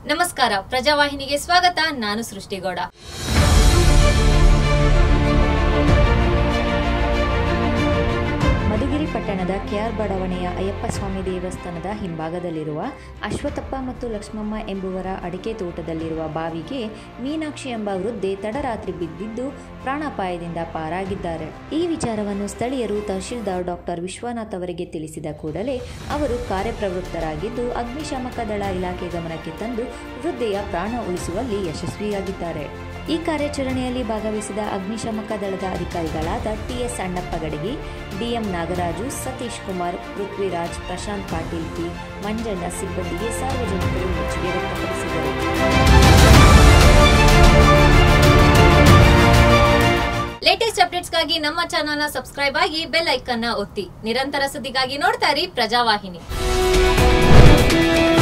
ನಮಸ್ಕಾರ ಪ್ರಜಾವಾಹಿನಿಗೆ ಸ್ವಾಗತ ನಾನು ಸೃಷ್ಟಿಗೌಡ ಮಧುಗಿರಿ ಪಟ್ಟಣದ ಕೆಆರ್ ಬಡಾವಣೆಯ ಅಯ್ಯಪ್ಪ ಸ್ವಾಮಿ ದೇವಸ್ಥಾನದ ಹಿಂಭಾಗದಲ್ಲಿರುವ ಅಶ್ವತ್ಥಪ್ಪ ಮತ್ತು ಲಕ್ಷ್ಮಮ್ಮ ಎಂಬುವರ ಅಡಿಕೆ ತೋಟದಲ್ಲಿರುವ ಬಾವಿಗೆ ಮೀನಾಕ್ಷಿ ಎಂಬ ವೃದ್ಧೆ ತಡರಾತ್ರಿ ಬಿದ್ದಿದ್ದು ಪ್ರಾಣಾಪಾಯದಿಂದ ಪಾರಾಗಿದ್ದಾರೆ ಈ ವಿಚಾರವನ್ನು ಸ್ಥಳೀಯರು ತಹಶೀಲ್ದಾರ್ ಡಾಕ್ಟರ್ ವಿಶ್ವನಾಥ್ ಅವರಿಗೆ ತಿಳಿಸಿದ ಕೂಡಲೇ ಅವರು ಕಾರ್ಯಪ್ರವೃತ್ತರಾಗಿದ್ದು ಅಗ್ನಿಶಾಮಕ ದಳ ಇಲಾಖೆ ಗಮನಕ್ಕೆ ತಂದು ವೃದ್ಧೆಯ ಪ್ರಾಣ ಉಳಿಸುವಲ್ಲಿ ಯಶಸ್ವಿಯಾಗಿದ್ದಾರೆ ಈ ಕಾರ್ಯಾಚರಣೆಯಲ್ಲಿ ಭಾಗವಹಿಸಿದ ಅಗ್ನಿಶಾಮಕ ದಳದ ಅಧಿಕಾರಿಗಳಾದ TS Annappa Gadagi DM Nagaraju Satish Kumar Prithviraj Prashant Patil P Manjanna ಸಿಬ್ಬಂದಿಗೆ ಸಾರ್ವಜನಿಕರು ಮೆಚ್ಚುಗೆ ವ್ಯಕ್ತಪಡಿಸಿದರು ಲೇಟೆಸ್ಟ್ ಅಪ್ಡೇಟ್ಸ್ಗಾಗಿ ನಮ್ಮ ಚಾನೆಲ್ನ ಸಬ್ಸ್ಕ್ರೈಬ್ ಆಗಿ ಬೆಲ್ ಐಕನ್ನ ಒತ್ತಿ ನಿರಂತರ ಸುದ್ದಿಗಾಗಿ ನೋಡ್ತಾ ಇರಿ ಪ್ರಜಾವಾಹಿನಿ